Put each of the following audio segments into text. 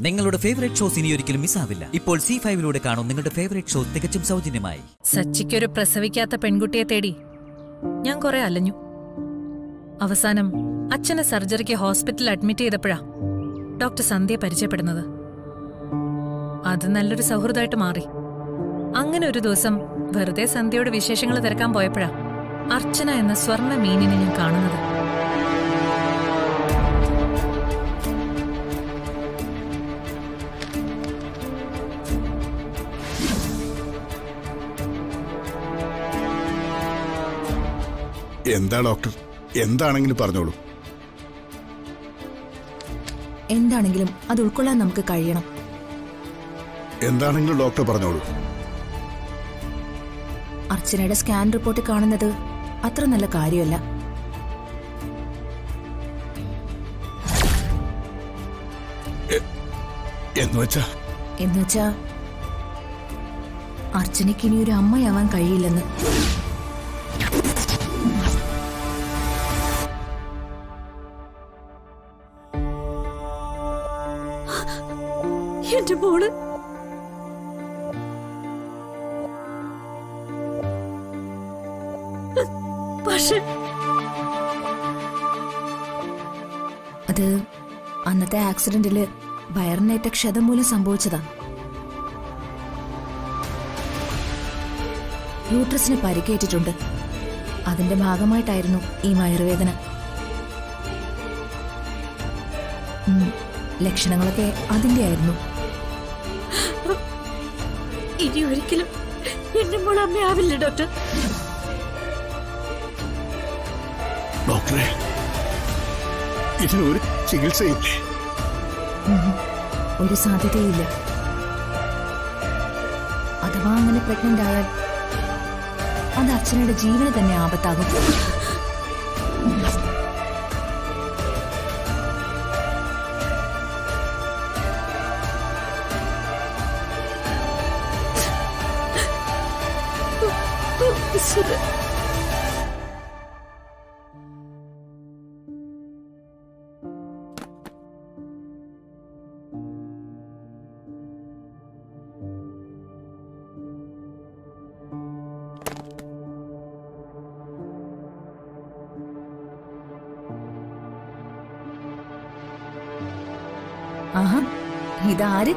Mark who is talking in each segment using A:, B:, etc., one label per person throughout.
A: നിങ്ങളുടെ favourite shows ഇനി ഒരിക്കലും മിസ്സാവില്ല ഇപ്പോൾ സി ഫൈവിലൂടെ കാണും നിങ്ങളുടെ ഫേവറേറ്റ് ഷോ തികച്ചും സൗജന്യമായി
B: സച്ചിക്കൊരു പ്രസവിക്കാത്ത പെൺകുട്ടിയെ തേടി ഞാൻ കുറെ അലഞ്ഞു അവസാനം അച്ഛനെ സർജറിക്ക് ഹോസ്പിറ്റലിൽ അഡ്മിറ്റ് ചെയ്തപ്പോഴാ ഡോക്ടർ സന്ധ്യയെ പരിചയപ്പെടുന്നത് അത് നല്ലൊരു സൗഹൃദമായിട്ട് മാറി അങ്ങനെ ഒരു ദിവസം വെറുതെ സന്ധ്യയോട് വിശേഷങ്ങൾ തിരക്കാൻ പോയപ്പോഴാ അർച്ചന എന്ന സ്വർണ്ണ മീനിനെ ഞാൻ കാണുന്നത്
C: എന്താ ഡോക്ടർ എന്താണെങ്കിലും പറഞ്ഞോളൂ
D: എന്താണെങ്കിലും അത് ഉൾക്കൊള്ളാൻ നമുക്ക് കഴിയണം
C: എന്താണെങ്കിലും ഡോക്ടർ പറഞ്ഞോളൂ
D: അർച്ചനയുടെ സ്കാൻ റിപ്പോർട്ട് കാണുന്നത് അത്ര നല്ല കാര്യമല്ല
C: എന്നുവെച്ചാ
D: എന്നുവെച്ചാ അർച്ചനയ്ക്ക് ഇനി ഒരു അമ്മയാവാൻ കഴിയില്ലെന്ന്
E: എന്റെ മോള് പക്ഷെ
D: അത് അന്നത്തെ ആക്സിഡന്റില് വയറിനേറ്റ ക്ഷതം മൂലം സംഭവിച്ചതാ യൂട്രസിന് പരിക്കേറ്റിട്ടുണ്ട് അതിന്റെ ഭാഗമായിട്ടായിരുന്നു ഈ വയറുവേദന ഉം, ലക്ഷണങ്ങളൊക്കെ അതിന്റെ ആയിരുന്നു
E: ഇനി ഒരിക്കലും എന്റെ മോൾ അമ്മയാവില്ല ഡോക്ടർ
C: ഡോക്ടറെ ഇതിന് ഒരു ചികിത്സയില്ലേ
D: ഒരു സാധ്യതയില്ല അഥവാ അങ്ങനെ പ്രഗ്നന്റ് ആയാൽ അത് അച്ഛനയുടെ ജീവന് തന്നെ ആപത്താകും
E: ഈശ്വരാ.
D: ആഹാ ഇതാര്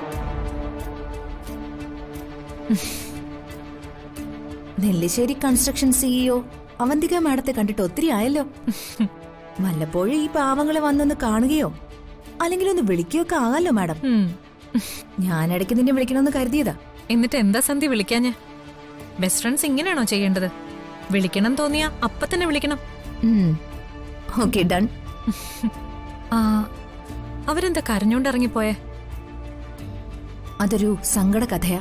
D: നെല്ലിശ്ശേരി കൺസ്ട്രക്ഷൻ സിഇഒ അവന്തിക മാഡത്തെ കണ്ടിട്ട് ഒത്തിരി ആയല്ലോ വല്ലപ്പോഴും ഈ പാവങ്ങളെ വന്നൊന്ന് കാണുകയോ അല്ലെങ്കിൽ ഒന്ന് വിളിക്കുകയൊക്കെ ആകാലോ മാഡം
B: ഉം.
D: ഞാൻ ഇടയ്ക്ക് നിന്നെ വിളിക്കണമെന്ന് കരുതിയതാ
B: എന്നിട്ട് എന്താ സന്ധ്യ വിളിക്കാഞ്ഞ് ബെസ്റ്റ് ഫ്രണ്ട്സ് ഇങ്ങനെയാണോ ചെയ്യേണ്ടത് വിളിക്കണം തോന്നിയാ അപ്പൊ തന്നെ വിളിക്കണം
D: ഓക്കെ ഡൺ
B: ആ അവരെന്താ കരഞ്ഞോണ്ട് ഇറങ്ങിപ്പോയെ
D: അതൊരു സങ്കട കഥയാ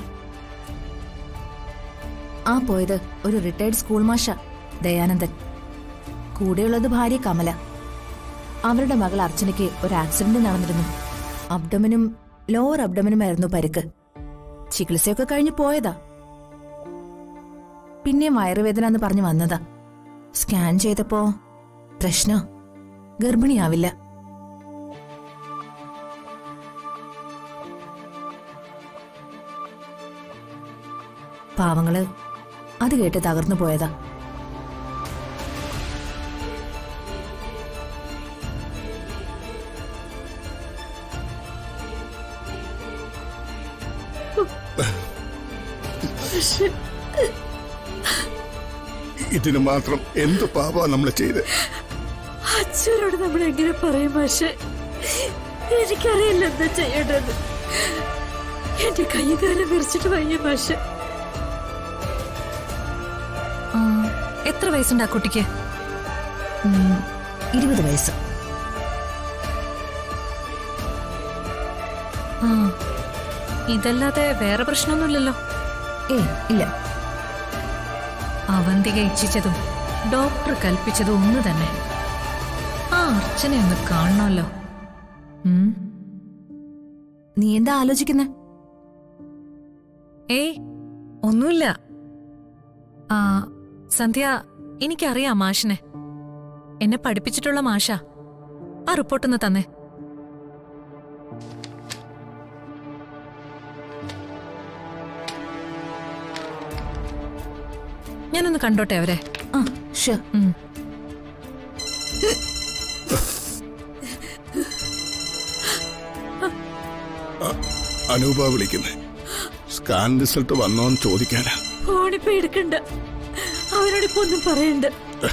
D: ആ പോയത് ഒരു റിട്ടയർഡ് സ്കൂൾ മാഷ ദയാനന്ദൻ കൂടെയുള്ളത് ഭാര്യ കമല അവരുടെ മകൾ അർച്ചനയ്ക്ക് ഒരു ആക്സിഡന്റ് നടന്നിരുന്നു അബ്ഡമനും ലോവർ അബ്ഡമനുമായിരുന്നു പരിക്ക് ചികിത്സയൊക്കെ കഴിഞ്ഞ് പോയതാ പിന്നെ വയറുവേദന എന്ന് പറഞ്ഞു വന്നതാ സ്കാൻ ചെയ്തപ്പോ പ്രശ്നം ഗർഭിണിയാവില്ല പാവങ്ങള് അത് കേട്ട് തകർന്നു പോയതാ
E: പക്ഷെ
C: ഇതിന് മാത്രം എന്ത് പാപാ നമ്മൾ ചെയ്ത്
E: അച്ഛനോട് നമ്മൾ എങ്ങനെ പറയും പക്ഷെ എനിക്കറിയില്ല എന്താ ചെയ്യേണ്ടത് എന്റെ കൈകാലം വിരിച്ചിട്ട് വയ്യ പക്ഷെ
B: ആ, എത്ര വയസ്സുണ്ട് ആ കുട്ടിക്ക്
D: ഉം, ഇരുപത് വയസ്സ്
B: ആ ഇതല്ലാതെ വേറെ പ്രശ്നമൊന്നുമില്ലല്ലോ
D: ഏ ഇല്ല
B: അവന്തിക ഇച്ഛിച്ചതും ഡോക്ടർ കൽപ്പിച്ചതും ഒന്ന് തന്നെ ആ അർച്ചനയൊന്ന് കാണണമല്ലോ ഉം
D: നീ എന്താ ആലോചിക്കുന്നെ
B: ഏയ് ഒന്നുമില്ല ആ സന്ധ്യ എനിക്കറിയാം മാഷിനെ എന്നെ പഠിപ്പിച്ചിട്ടുള്ള മാഷ ആ റിപ്പോർട്ടൊന്ന് തന്നെ ഞാനൊന്ന് കണ്ടോട്ടെ അവരെ
D: ആ ഷുവർ
B: ഉം.
C: അനൂപ വിളിക്കുന്നേ സ്കാൻ റിസൾട്ട് വന്നോന്ന് ചോദിക്കാനാ
E: ഫോണിപ്പോ എടുക്കണ്ട അവരോടിപ്പോ ഒന്നും പറയണ്ട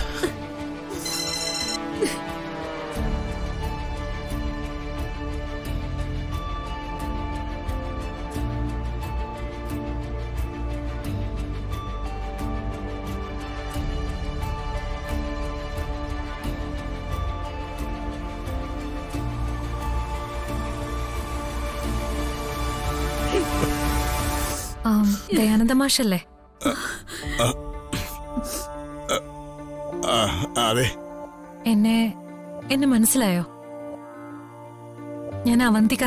B: ആം, ദയാനന്ദ മാഷല്ലേ
C: ആ, അതെ
B: എന്നെ എന്നെ മനസ്സിലായോ ഞാൻ അവന്തിക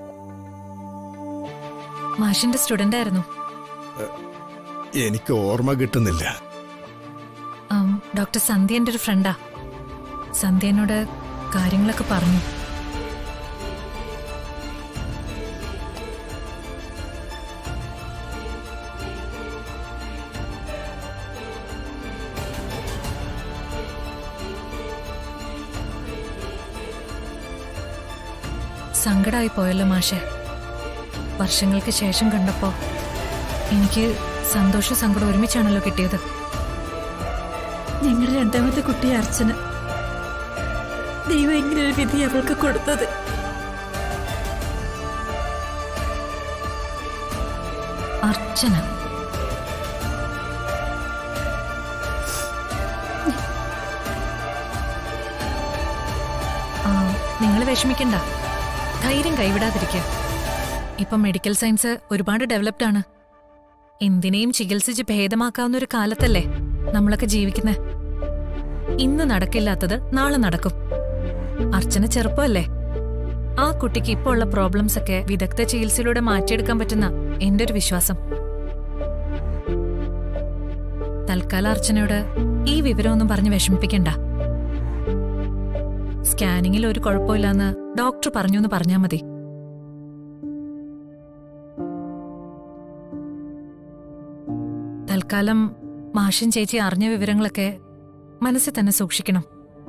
B: മാഷിന്റെ സ്റ്റുഡന്റ് ആയിരുന്നു
C: എനിക്ക് ഓർമ്മ കിട്ടുന്നില്ല
B: ആം, ഡോക്ടർ സന്ധ്യ എൻ്റെ ഒരു ഫ്രണ്ടാ സന്ധ്യ എന്നോട് കാര്യങ്ങളൊക്കെ പറഞ്ഞു സങ്കടമായി പോയല്ലോ മാഷെ വർഷങ്ങൾക്ക് ശേഷം കണ്ടപ്പോ എനിക്ക് സന്തോഷ സങ്കടം ഒരുമിച്ചാണല്ലോ കിട്ടിയത്
E: ഞങ്ങളുടെ രണ്ടാമത്തെ കുട്ടി അർച്ചന ദൈവം ഇങ്ങനെ ഒരു വിധി അവൾക്ക് കൊടുത്തത്
B: അർച്ചന നിങ്ങൾ വിഷമിക്കണ്ട ധൈര്യം കൈവിടാതിരിക്കുക ഇപ്പൊ മെഡിക്കൽ സയൻസ് ഒരുപാട് ഡെവലപ്ഡ് ആണ് എന്തിനേയും ചികിത്സിച്ച് ഭേദമാക്കാവുന്ന ഒരു കാലത്തല്ലേ നമ്മളൊക്കെ ജീവിക്കുന്നത് ഇന്ന് നടക്കില്ലാത്തത് നാളെ നടക്കും അർച്ചന ചെറുപ്പമല്ലേ ആ കുട്ടിക്ക് ഇപ്പോൾ ഉള്ള പ്രോബ്ലംസ് ഒക്കെ വിദഗ്ധ ചികിത്സയിലൂടെ മാറ്റിയെടുക്കാൻ പറ്റുന്ന എന്റെ ഒരു വിശ്വാസം തൽക്കാലം അർച്ചനയോട് ഈ വിവരമൊന്നും പറഞ്ഞ് വിഷമിപ്പിക്കണ്ട സ്കാനിങ്ങിൽ ഒരു കുഴപ്പമില്ലെന്ന് ഡോക്ടർ പറഞ്ഞു എന്ന് പറഞ്ഞാൽ മതി തൽക്കാലം മാഷൻ ചേച്ചി അറിഞ്ഞ വിവരങ്ങളൊക്കെ മനസ്സിൽ തന്നെ സൂക്ഷിക്കണം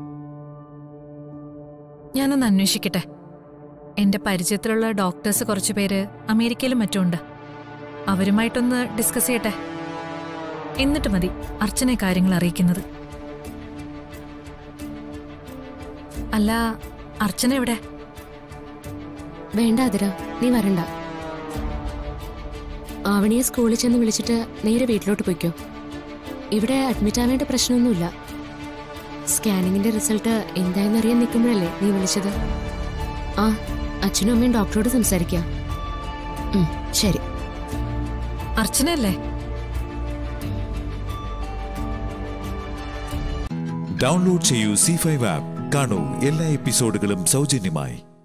B: ഞാനൊന്ന് അന്വേഷിക്കട്ടെ എന്റെ പരിചയത്തിലുള്ള ഡോക്ടേഴ്സ് കുറച്ചു പേര് അമേരിക്കയിലും മറ്റുമുണ്ട് അവരുമായിട്ടൊന്ന് ഡിസ്കസ് ചെയ്യട്ടെ എന്നിട്ട് മതി അർച്ചനെ കാര്യങ്ങൾ അറിയിക്കുന്നത് അല്ല അർച്ചന എവിടെ
F: വേണ്ട അതിര നീ വരണ്ട ആവണിയെ സ്കൂളിൽ ചെന്ന് വിളിച്ചിട്ട് നേരെ വീട്ടിലോട്ട് പോയിക്കോ ഇവിടെ അഡ്മിറ്റ് ആവേണ്ട പ്രശ്നമൊന്നുമില്ല സ്കാനിങ്ങിന്റെ റിസൾട്ട് എന്തായെന്നറിയാൻ നിൽക്കുമ്പോഴല്ലേ നീ വിളിച്ചത് ആ അച്ഛനും അമ്മയും ഡോക്ടറോട് സംസാരിക്കാം ഉം, ശരി
B: അർച്ചനയല്ലേ
G: ഡൗൺലോഡ് ചെയ്യൂ സി ഫൈവ് ആപ്പ് കാണൂ എല്ലാ എപ്പിസോഡുകളും സൗജന്യമായി